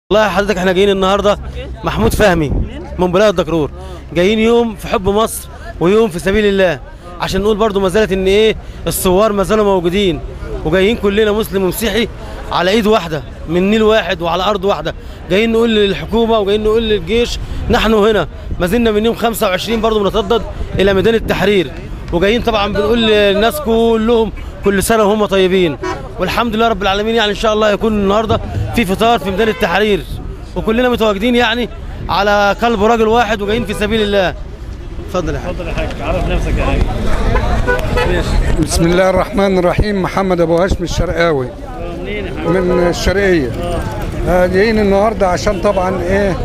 والله حضرتك احنا جايين النهارده محمود فهمي من بلاد الدكرور جايين يوم في حب مصر ويوم في سبيل الله عشان نقول برضو ما زالت ان ايه الثوار ما زالوا موجودين وجايين كلنا مسلم ومسيحي على ايد واحده من نيل واحد وعلى ارض واحده جايين نقول للحكومه وجايين نقول للجيش نحن هنا ما زلنا من يوم 25 برضو بنتردد الى ميدان التحرير وجايين طبعا بنقول للناس كلهم كل سنه وهم طيبين والحمد لله رب العالمين يعني ان شاء الله يكون النهارده في فطار في ميدان التحرير وكلنا متواجدين يعني على قلب راجل واحد وجايين في سبيل الله اتفضل يا حاج اتفضل يا حاج عرف نفسك يا حاج بسم الله الرحمن الرحيم محمد ابو هاشم الشرقاوي منين يا حاج من الشرقيه آه، جايين النهارده عشان طبعا ايه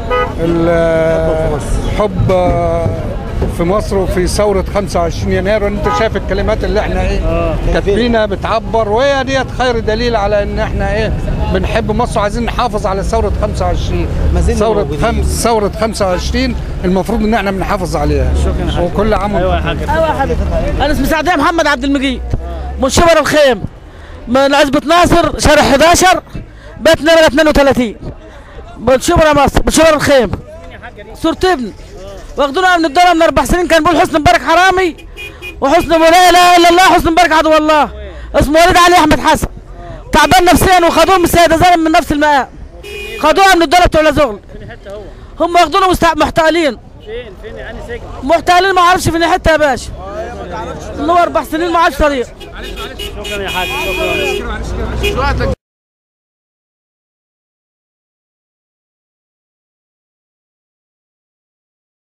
الحب في مصر وفي ثوره 25 يناير وانت شايف الكلمات اللي احنا ايه كاتبينها بتعبر وهي ديت خير دليل على ان احنا ايه بنحب مصر وعايزين نحافظ على ثوره 25 ما زلنا ثوره موجودين. خمس ثوره 25 المفروض ان احنا بنحافظ عليها شكرا يا حاج. وكل عام ايوه يا حاج ايوه يا حبيبي انا اسمي سعديه محمد عبد المجيد من شبر الخيم من عزبة ناصر شارع 11 بيت نمرة 32 من شبر مصر من شبر الخيم صورة ابن واخدونا من الدولة من اربع سنين كان بيقول حسن مبارك حرامي وحسن لا اله الا الله حسن مبارك عدو الله اسمه وليد علي احمد حسن تعبان نفسيا وخدوه من السيدة زينب من نفس المقام خدوها من الدولة بتوع الزغل هم واخدونا مستع- محتالين فين فين يعني سجن محتالين ما اعرفش فين حته يا باشا اللي هو اربع سنين ما عادش طريق شكرا يا حاج شكرا